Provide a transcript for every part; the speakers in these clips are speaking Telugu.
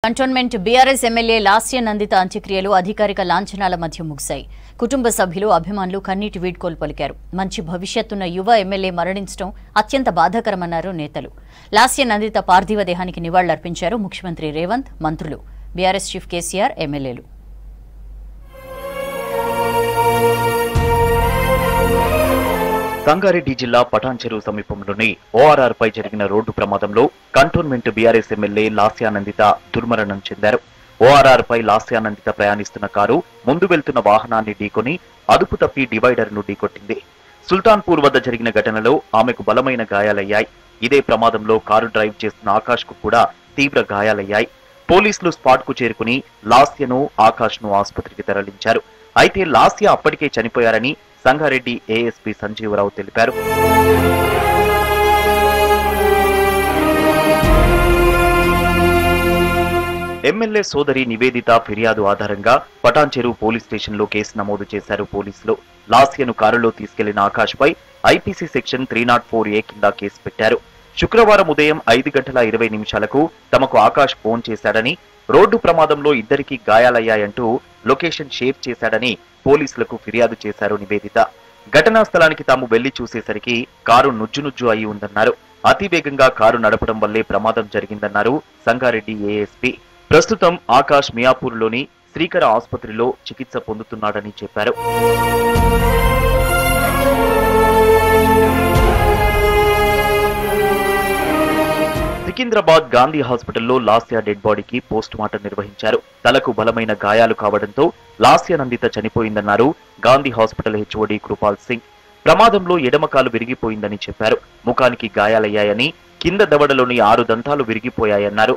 cantonment BRS MLA Lasya Nanditha అంత్యక్రియలు అధికారిక లాంఛనాల మధ్య ముగిశాయి కుటుంబ సభ్యులు అభిమానులు కన్నీటి వీడ్కోలు పలికారు మంచి భవిష్యత్తున్న యువ ఎమ్మెల్యే మరణించడం అత్యంత బాధాకరమన్నారు నేతలు లాస్య నందిత పార్థివ దేహానికి నివాళులర్పించారు ముఖ్యమంత్రి రేవంత్ మంత్రులు బీఆర్ఎస్ చీఫ్ కేసీఆర్ ఎమ్మెల్యేలు సంగారెడ్డి జిల్లా పటాన్ చెరువు సమీపంలోని ఓఆర్ఆర్ పై జరిగిన రోడ్డు ప్రమాదంలో కంటోన్మెంట్ బీఆర్ఎస్ ఎమ్మెల్యే లాస్యానందిత దుర్మరణం చెందారు ఓఆర్ఆర్ పై లాస్యానందిత ప్రయాణిస్తున్న కారు ముందు వెళ్తున్న వాహనాన్ని ఢీకొని అదుపు తప్పి డివైడర్ ను ఢీకొట్టింది సుల్తాన్పూర్ వద్ద జరిగిన ఘటనలో ఆమెకు బలమైన గాయాలయ్యాయి ఇదే ప్రమాదంలో కారు డ్రైవ్ చేస్తున్న ఆకాష్ కు కూడా తీవ్ర గాయాలయ్యాయి పోలీసులు స్పాట్ కు చేరుకుని లాస్యను ఆకాష్ ను ఆసుపత్రికి తరలించారు అయితే లాస్య అప్పటికే చనిపోయారని సంగారెడ్డి ఏఎస్పీ సంజీవరావు తెలిపారు ఎమ్మెల్యే సోదరి నివేదిత ఫిర్యాదు ఆధారంగా పటాన్ చెరువు పోలీస్ స్టేషన్లో కేసు నమోదు చేశారు పోలీసులు లాస్యను కారులో తీసుకెళ్లిన ఆకాష్ పై IPC section three not four A కింద కేసు పెట్టారు శుక్రవారం ఉదయం ఐదు గంటల ఇరవై నిమిషాలకు తమకు ఆకాష్ ఫోన్ చేశాడని రోడ్డు ప్రమాదంలో ఇద్దరికి గాయాలయ్యాయంటూ లొకేషన్ షేర్ చేశాడని పోలీసులకు ఫిర్యాదు చేశారు నివేదిత ఘటనా స్థలానికి తాము వెళ్లి చూసేసరికి కారు నుజ్జు నుజ్జు అయి ఉందన్నారు అతి వేగంగా కారు నడపడం వల్లే ప్రమాదం జరిగిందన్నారు సంగారెడ్డి ఏఎస్పీ ప్రస్తుతం ఆకాష్ మియాపూర్లోని శ్రీకర ఆసుపత్రిలో చికిత్స పొందుతున్నాడని చెప్పారు సికింద్రాబాద్ గాంధీ హాస్పిటల్లో లాస్య డెడ్ బాడీకి పోస్ట్ మార్టం నిర్వహించారు తలకు బలమైన గాయాలు కావడంతో లాస్య నందిత చనిపోయిందన్నారు గాంధీ హాస్పిటల్ హెచ్ఓడి కృపాల్ సింగ్ ప్రమాదంలో ఎడమకాలు విరిగిపోయిందని చెప్పారు ముఖానికి గాయాలయ్యాయని కింద దవడలోని ఆరు దంతాలు విరిగిపోయాయన్నారు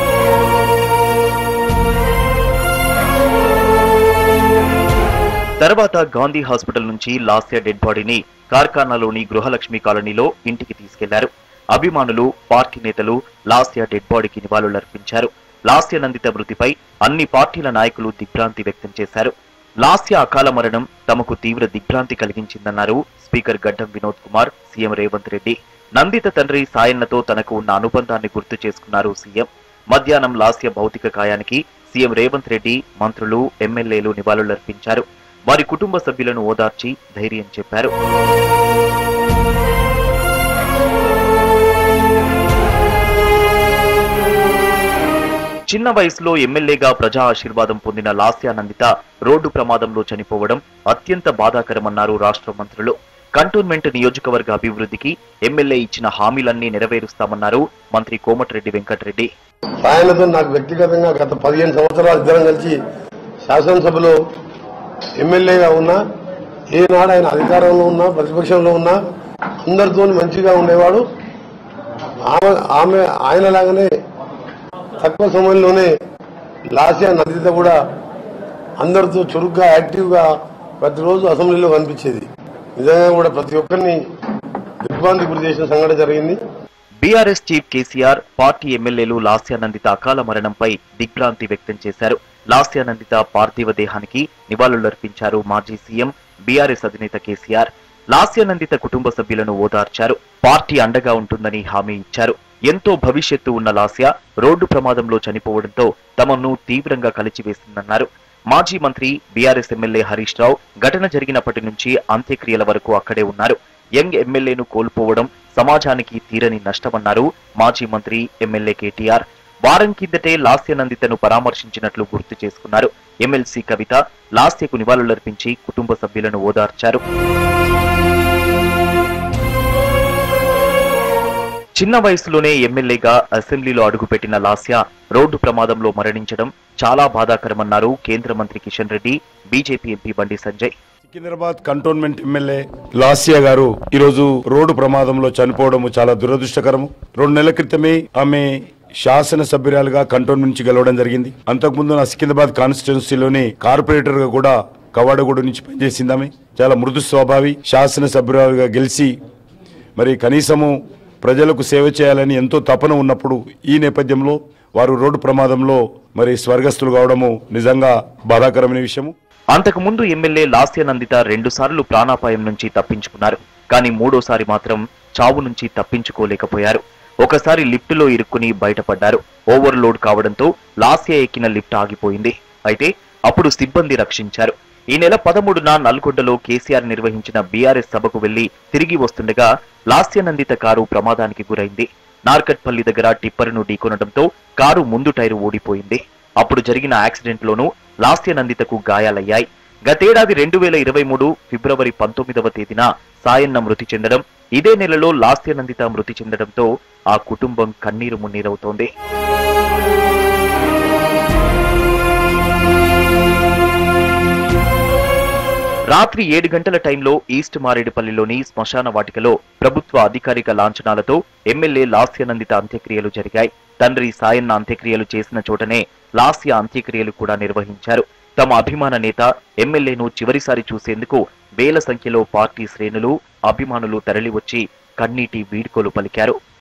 తర్వాత గాంధీ హాస్పిటల్ నుంచి లాస్య డెడ్ బాడీని కార్ఖానాలోని గృహలక్ష్మి కాలనీలో ఇంటికి తీసుకెళ్లారు అభిమానులు పార్టీ నేతలు లాస్య డెడ్ బాడీకి నివాళులర్పించారు లాస్య నందిత మృతిపై అన్ని పార్టీల నాయకులు దిగ్భ్రాంతి వ్యక్తం చేశారు లాస్య అకాల మరణం తమకు తీవ్ర దిగ్భ్రాంతి కలిగించిందన్నారు స్పీకర్ గడ్డం వినోద్ కుమార్ సీఎం రేవంత్ రెడ్డి నందిత తండ్రి సాయన్నతో తనకు ఉన్న అనుబంధాన్ని గుర్తు చేసుకున్నారు సీఎం మధ్యాహ్నం లాస్య భౌతిక కాయానికి సీఎం రేవంత్ రెడ్డి మంత్రులు ఎమ్మెల్యేలు నివాళులర్పించారు వారి కుటుంబ సభ్యులను ఓదార్చి ధైర్యం చెప్పారు చిన్న వయసులో ఎమ్మెల్యేగా ప్రజా ఆశీర్వాదం పొందిన లాస్యానందిత రోడ్డు ప్రమాదంలో చనిపోవడం అత్యంత బాధాకరమన్నారు రాష్ట్ర మంత్రులు కంటోన్మెంట్ నియోజకవర్గ అభివృద్ధికి ఎమ్మెల్యే ఇచ్చిన హామీలన్నీ నెరవేరుస్తామన్నారు మంత్రి కోమటిరెడ్డి వెంకటరెడ్డి ఆయనతో నాకు వ్యక్తిగతంగా గత పదిహేను సంవత్సరాలు ఇద్దరం కలిసి శాసనసభలో ఎమ్మెల్యేగా ఉన్నా ఏనాడు ఆయన అధికారంలో ఉన్నా ప్రతిపక్షంలో ఉన్నా అందరితో మంచిగా ఉండేవాడు ఆమె ఆమె ఆయనలాగానే తక్కువ సమయంలోనే లాస్యా నదిత కూడా అందరితో చురుగ్గా యాక్టివ్గా ప్రతిరోజు అసెంబ్లీలో కనిపించేది నిజంగా కూడా ప్రతి ఒక్కరిని దిగ్భ్రాంతి గురి చేసిన సంఘటన జరిగింది బీఆర్ఎస్ చీఫ్ కేసీఆర్ పార్టీ ఎమ్మెల్యేలు లాస్యానందిత అకాల మరణంపై దిగ్భ్రాంతి వ్యక్తం చేశారు లాస్యానందిత పార్థివ దేహానికి నివాళులర్పించారు మాజీ సీఎం బీఆర్ఎస్ అధినేత కేసీఆర్ లాస్యానందిత కుటుంబ సభ్యులను ఓదార్చారు పార్టీ అండగా ఉంటుందని హామీ ఇచ్చారు ఎంతో భవిష్యత్తు ఉన్న లాస్య రోడ్డు ప్రమాదంలో చనిపోవడంతో తమను తీవ్రంగా కలిచివేసిందన్నారు మాజీ మంత్రి బీఆర్ఎస్ ఎమ్మెల్యే హరీష్ రావు ఘటన జరిగినప్పటి నుంచి అంత్యక్రియల వరకు అక్కడే ఉన్నారు యంగ్ ఎమ్మెల్యేను కోల్పోవడం సమాజానికి తీరని నష్టమన్నారు మాజీ మంత్రి ఎమ్మెల్యే కేటీఆర్ వారం కిందటే లాస్యనందితను పరామర్శించినట్లు గుర్తు చేసుకున్నారు ఎమ్మెల్సీ కవిత లాస్యకు నివాళులర్పించి కుటుంబ సభ్యులను ఓదార్చారు చిన్న వయసులోనే ఎమ్మెల్యేగా అసెంబ్లీలో అడుగుపెట్టిన లాస్య రోడ్డు ప్రమాదంలో మరణించడం చాలా బాధాకరమన్నారు కేంద్ర మంత్రి Kishan Reddy BJP MP Bandi Sanjay Secunderabad cantonment MLA Lasya garu ఈరోజు రోడ్డు ప్రమాదంలో చనిపోవడం చాలా దురదృష్టకరము రెండు నెలల క్రితమే ఆమె శాసన సభ్యురాలుగా కంటోన్మెంట్ నుంచి గెలవడం జరిగింది అంతకుముందు నా సికింద్రాబాద్ కాన్స్టిట్యున్సీలోని కార్పొరేటర్ గా కూడా కవాడగూడ నుంచి పనిచేసింది ఆమె చాలా మృదు స్వభావి శాసన సభ్యురాలుగా గెలిచి మరి కనీసము ప్రజలకు సేవ చేయాలని ఎంతో తపన ఉన్నప్పుడు ఈ నేపథ్యంలో వారు రోడ్డు ప్రమాదంలో మరి స్వర్గస్థులు కావడము నిజంగా బాధాకరమైన విషయము అంతకుముందు ఎమ్మెల్యే లాస్యనందిత రెండుసార్లు ప్రాణాపాయం నుంచి తప్పించుకున్నారు కానీ మూడోసారి మాత్రం చావు నుంచి తప్పించుకోలేకపోయారు ఒకసారి లిఫ్టులో ఇరుక్కుని బయటపడ్డారు ఓవర్లోడ్ కావడంతో లాస్య ఎక్కిన లిఫ్ట్ ఆగిపోయింది అయితే అప్పుడు సిబ్బంది రక్షించారు ఈ నెల పదమూడున నల్గొండలో కేసీఆర్ నిర్వహించిన బీఆర్ఎస్ సభకు వెళ్లి తిరిగి వస్తుండగా లాస్యనందిత కారు ప్రమాదానికి గురైంది నార్కట్పల్లి దగ్గర టిప్పరును ఢీకొనడంతో కారు ముందు టైరు ఊడిపోయింది అప్పుడు జరిగిన యాక్సిడెంట్ లోనూ లాస్యనందితకు గాయాలయ్యాయి గతేడాది రెండు వేల ఇరవై మూడు ఫిబ్రవరి పంతొమ్మిదవ తేదీన సాయన్న మృతి చెందడం ఇదే నెలలో లాస్యనందిత మృతి చెందడంతో ఆ కుటుంబం కన్నీరు మున్నీరవుతోంది రాత్రి ఏడు గంటల టైంలో ఈస్ట్ మారేడుపల్లిలోని శ్మశాన వాటికలో ప్రభుత్వ అధికారిక లాంఛనాలతో ఎమ్మెల్యే లాస్యనందిత అంత్యక్రియలు జరిగాయి తండ్రి సాయన్న అంత్యక్రియలు చేసిన చోటనే లాస్య అంత్యక్రియలు కూడా నిర్వహించారు తమ అభిమాన నేత ఎమ్మెల్యేను చివరిసారి చూసేందుకు వేల సంఖ్యలో పార్టీ శ్రేణులు అభిమానులు తరలివచ్చి కన్నీటి వీడ్కోలు పలికారు